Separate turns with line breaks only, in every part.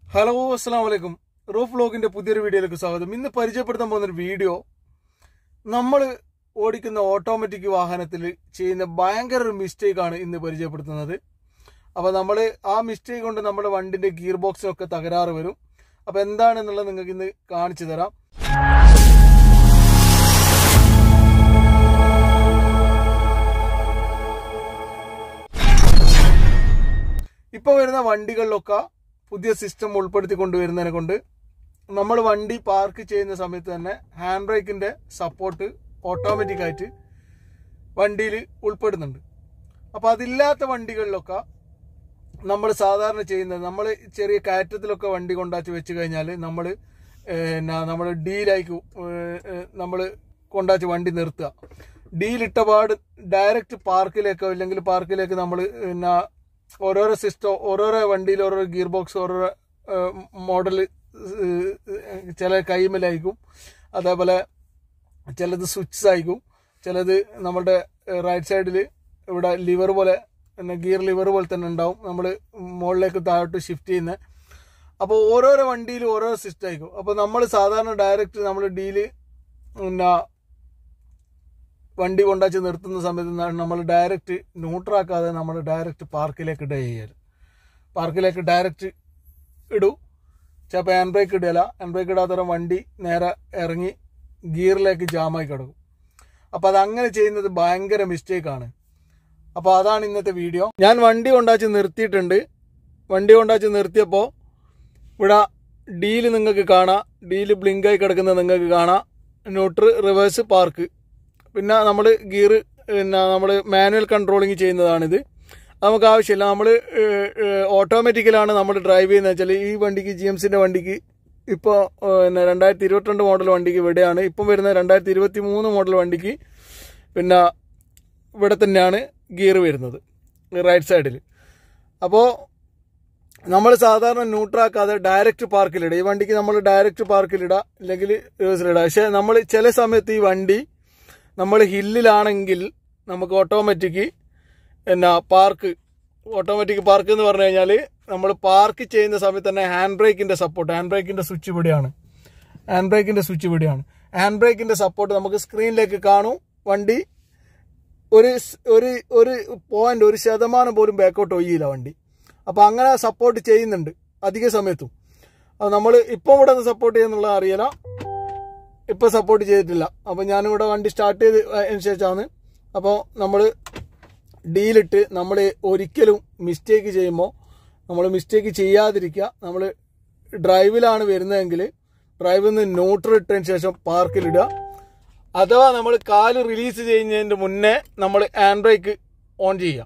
hello അസ്സാം വലൈക്കും roof വ്ലോഗിന്റെ പുതിയൊരു വീഡിയോയിലേക്ക് സ്വാഗതം ഇന്ന് പരിചയപ്പെടുത്താൻ പോകുന്ന ഒരു വീഡിയോ നമ്മൾ ഓടിക്കുന്ന ഓട്ടോമാറ്റിക് വാഹനത്തിൽ ചെയ്യുന്ന ഭയങ്കര ഒരു മിസ്റ്റേക്കാണ് ഇന്ന് പരിചയപ്പെടുത്തുന്നത് അപ്പോൾ നമ്മൾ ആ മിസ്റ്റേക്ക് കൊണ്ട് നമ്മുടെ വണ്ടിന്റെ ഗിയർ ബോക്സിനൊക്കെ തകരാറ് വരും അപ്പോൾ എന്താണെന്നുള്ളത് നിങ്ങൾക്ക് ഇന്ന് കാണിച്ചു തരാം ഇപ്പോൾ വരുന്ന വണ്ടികളിലൊക്കെ പുതിയ സിസ്റ്റം ഉൾപ്പെടുത്തി കൊണ്ടുവരുന്നതിനെ കൊണ്ട് നമ്മൾ വണ്ടി പാർക്ക് ചെയ്യുന്ന സമയത്ത് തന്നെ ഹാൻഡ് ബ്രേക്കിന്റെ സപ്പോർട്ട് ഓട്ടോമാറ്റിക് ആയിട്ട് വണ്ടിയിൽ ഉൾപ്പെടുന്നുണ്ട് അപ്പോൾ അതില്ലാത്ത വണ്ടികളിലൊക്കെ നമ്മൾ സാധാരണ ചെയ്യുന്നത് നമ്മൾ ചെറിയ കയറ്റത്തിലൊക്കെ വണ്ടി കൊണ്ടാച്ച് വെച്ച് കഴിഞ്ഞാൽ നമ്മൾ നമ്മൾ ഡീലായിക്കും നമ്മൾ കൊണ്ടാച്ച് വണ്ടി നിർത്തുക ഡീലിട്ട പാട് ഡയറക്റ്റ് പാർക്കിലേക്കോ അല്ലെങ്കിൽ പാർക്കിലേക്ക് നമ്മൾ പിന്നെ ഓരോരോ സിസ്റ്റം ഓരോരോ വണ്ടിയിൽ ഓരോരോ ഗിയർ ബോക്സ് ഓരോരോ മോഡൽ ചില കൈമലായിരിക്കും അതേപോലെ ചിലത് സ്വിച്ച് ആയിരിക്കും ചിലത് നമ്മുടെ റൈറ്റ് സൈഡിൽ ഇവിടെ ലിവർ പോലെ പിന്നെ ഗിയർ ലിവർ പോലെ തന്നെ ഉണ്ടാവും നമ്മൾ മുകളിലേക്ക് താഴോട്ട് ഷിഫ്റ്റ് ചെയ്യുന്നത് അപ്പോൾ ഓരോരോ വണ്ടിയിൽ ഓരോ സിസ്റ്റം ആയിരിക്കും അപ്പോൾ നമ്മൾ സാധാരണ ഡയറക്റ്റ് നമ്മൾ ഡീല് പിന്നെ വണ്ടി കൊണ്ടാച്ച് നിർത്തുന്ന സമയത്ത് നമ്മൾ ഡയറക്റ്റ് ന്യൂട്രാക്കാതെ നമ്മൾ ഡയറക്റ്റ് പാർക്കിലേക്ക് ഇടുക ചെയ്യരുത് പാർക്കിലേക്ക് ഡയറക്റ്റ് ഇടൂ ചിലപ്പോൾ ഹാൻഡ് ബ്രേക്ക് ഇടുകയില്ല ഹാൻഡ് ബ്രേക്ക് ഇടാത്തരം വണ്ടി നേരെ ഇറങ്ങി ഗിയറിലേക്ക് ജാമായി കിടക്കും അപ്പോൾ അത് അങ്ങനെ ചെയ്യുന്നത് ഭയങ്കര മിസ്റ്റേക്കാണ് അപ്പോൾ അതാണ് ഇന്നത്തെ വീഡിയോ ഞാൻ വണ്ടി കൊണ്ടാച്ച് നിർത്തിയിട്ടുണ്ട് വണ്ടി കൊണ്ടാച്ച് നിർത്തിയപ്പോൾ ഇവിടെ ഡീല് നിങ്ങൾക്ക് കാണാം ഡീല് ബ്ലിങ്കായി കിടക്കുന്നത് നിങ്ങൾക്ക് കാണാം ന്യൂട്ര് റിവേഴ്സ് പാർക്ക് പിന്നെ നമ്മൾ ഗിയർ പിന്നെ നമ്മൾ മാനുവൽ കൺട്രോളിങ് ചെയ്യുന്നതാണിത് നമുക്ക് ആവശ്യമില്ല നമ്മൾ ഓട്ടോമാറ്റിക്കലാണ് നമ്മൾ ഡ്രൈവ് ചെയ്യുന്നത് വെച്ചാൽ ഈ വണ്ടിക്ക് ജി എംസിൻ്റെ വണ്ടിക്ക് ഇപ്പോൾ പിന്നെ രണ്ടായിരത്തി ഇരുപത്തിരണ്ട് മോഡൽ വണ്ടിക്ക് ഇവിടെയാണ് ഇപ്പം വരുന്ന രണ്ടായിരത്തി ഇരുപത്തി മൂന്ന് മോഡൽ വണ്ടിക്ക് പിന്നെ ഇവിടെ തന്നെയാണ് ഗിയർ വരുന്നത് റൈറ്റ് സൈഡിൽ അപ്പോൾ നമ്മൾ സാധാരണ ന്യൂട്രാക്കാതെ ഡയറക്റ്റ് പാർക്കിലിടുക ഈ വണ്ടിക്ക് നമ്മൾ ഡയറക്റ്റ് പാർക്കിലിടുക അല്ലെങ്കിൽ റിവേഴ്സിലിടുക പക്ഷേ നമ്മൾ ചില സമയത്ത് ഈ വണ്ടി നമ്മൾ ഹില്ലിലാണെങ്കിൽ നമുക്ക് ഓട്ടോമാറ്റിക് എന്നാ പാർക്ക് ഓട്ടോമാറ്റിക് പാർക്ക് എന്ന് പറഞ്ഞു കഴിഞ്ഞാൽ നമ്മൾ പാർക്ക് ചെയ്യുന്ന സമയത്ത് തന്നെ ഹാൻഡ് ബ്രേക്കിന്റെ സപ്പോർട്ട് ഹാൻഡ് ബ്രേക്കിന്റെ സ്വിച്ച് ഇവിടെയാണ് ഹാൻഡ് ബ്രേക്കിന്റെ സ്വിച്ച് ഇവിടെയാണ് ഹാൻഡ് ബ്രേക്കിന്റെ സപ്പോർട്ട് നമുക്ക് സ്ക്രീനിലേക്ക് കാണും വണ്ടി ഒരു ഒരു ഒരു പോയിന്റ് ഒരു ശതമാനം പോലും ബാക്കോട്ട് ഒയ്യില്ല വണ്ടി അപ്പോൾ അങ്ങനെ സപ്പോർട്ട് ചെയ്യുന്നുണ്ട് അധിക സമയത്തും അത് നമ്മൾ ഇപ്പം ഇവിടെ നിന്ന് സപ്പോർട്ട് ചെയ്യുന്നുള്ള അറിയില്ല ഇപ്പൊ സപ്പോർട്ട് ചെയ്തിട്ടില്ല അപ്പോൾ ഞാനിവിടെ വണ്ടി സ്റ്റാർട്ട് ചെയ്ത് അതിന് ശേഷമാണ് അപ്പോൾ നമ്മൾ ഡീലിട്ട് നമ്മൾ ഒരിക്കലും മിസ്റ്റേക്ക് ചെയ്യുമ്പോൾ നമ്മൾ മിസ്റ്റേക്ക് ചെയ്യാതിരിക്കുക നമ്മൾ ഡ്രൈവിലാണ് വരുന്നതെങ്കിൽ ഡ്രൈവിൽ നിന്ന് ന്യൂട്രൽ ഇട്ടതിന് ശേഷം പാർക്കിലിടുക അഥവാ നമ്മൾ കാല് റിലീസ് ചെയ്യുന്നതിൻ്റെ മുന്നേ നമ്മൾ ഹാൻഡ് ബ്രേക്ക് ഓൺ ചെയ്യുക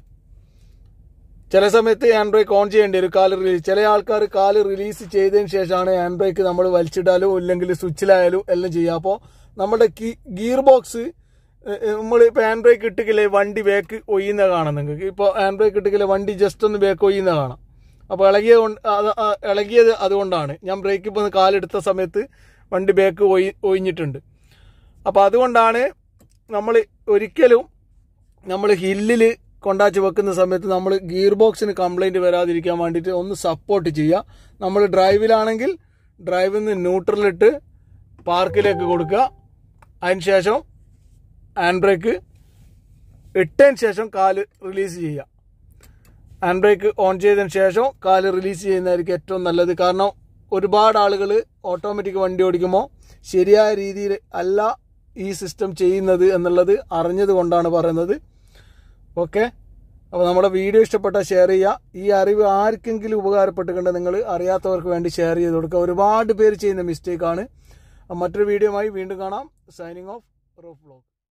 ചില സമയത്ത് ഹാൻഡ് ബ്രേക്ക് ഓൺ ചെയ്യേണ്ടി വരും കാല് റിലീസ് ചില ആൾക്കാർ കാല് റിലീസ് ചെയ്തതിന് ശേഷമാണ് ഹാൻഡ് ബ്രേക്ക് നമ്മൾ വലിച്ചിട്ടാലും ഇല്ലെങ്കിൽ സ്വിച്ചിലായാലും എല്ലാം ചെയ്യുക അപ്പോൾ നമ്മുടെ ഗിയർ ബോക്സ് നമ്മൾ ഇപ്പോൾ ഹാൻഡ് ബ്രേക്ക് ഇട്ടിക്കില്ലേ വണ്ടി ബേക്ക് ഒയ്യുന്ന കാണാം നിങ്ങൾക്ക് ഇപ്പോൾ ഹാൻഡ് ബ്രേക്ക് ഇട്ടിക്കില്ലേ വണ്ടി ജസ്റ്റ് ഒന്ന് ബേക്ക് ഒയ്യുന്ന കാണാം അപ്പോൾ ഇളകിയത് കൊണ്ട് ഇളകിയത് അതുകൊണ്ടാണ് ഞാൻ ബ്രേക്ക് ഇപ്പോൾ കാലെടുത്ത സമയത്ത് വണ്ടി ബേക്ക് ഒയ് ഒഴിഞ്ഞിട്ടുണ്ട് അപ്പോൾ അതുകൊണ്ടാണ് നമ്മൾ ഒരിക്കലും നമ്മൾ ഹില്ലിൽ കൊണ്ടാച്ച് വെക്കുന്ന സമയത്ത് നമ്മൾ ഗിയർ ബോക്സിന് കംപ്ലൈൻറ്റ് വരാതിരിക്കാൻ വേണ്ടിയിട്ട് ഒന്ന് സപ്പോർട്ട് ചെയ്യുക നമ്മൾ ഡ്രൈവിലാണെങ്കിൽ ഡ്രൈവിൽ നിന്ന് ന്യൂട്രലിട്ട് പാർക്കിലേക്ക് കൊടുക്കുക അതിന് ശേഷം ഹാൻഡ് ബ്രേക്ക് ഇട്ടതിന് ശേഷം കാല് റിലീസ് ചെയ്യുക ഹാൻഡ് ബ്രേക്ക് ഓൺ ചെയ്തതിന് ശേഷം കാല് റിലീസ് ചെയ്യുന്നതായിരിക്കും ഏറ്റവും നല്ലത് കാരണം ഒരുപാട് ആളുകൾ ഓട്ടോമാറ്റിക് വണ്ടി ഓടിക്കുമ്പോൾ ശരിയായ രീതിയിൽ അല്ല ഈ സിസ്റ്റം ചെയ്യുന്നത് എന്നുള്ളത് അറിഞ്ഞത് കൊണ്ടാണ് പറയുന്നത് ഓക്കെ അപ്പോൾ നമ്മുടെ വീഡിയോ ഇഷ്ടപ്പെട്ടാൽ ഷെയർ ചെയ്യുക ഈ അറിവ് ആർക്കെങ്കിലും ഉപകാരപ്പെട്ടുകൊണ്ട് നിങ്ങൾ അറിയാത്തവർക്ക് വേണ്ടി ഷെയർ ചെയ്ത് കൊടുക്കുക ഒരുപാട് പേര് ചെയ്യുന്ന മിസ്റ്റേക്കാണ് മറ്റൊരു വീഡിയോയുമായി വീണ്ടും കാണാം സൈനിങ് ഓഫ് റൂഫ് ബ്ലോഗ്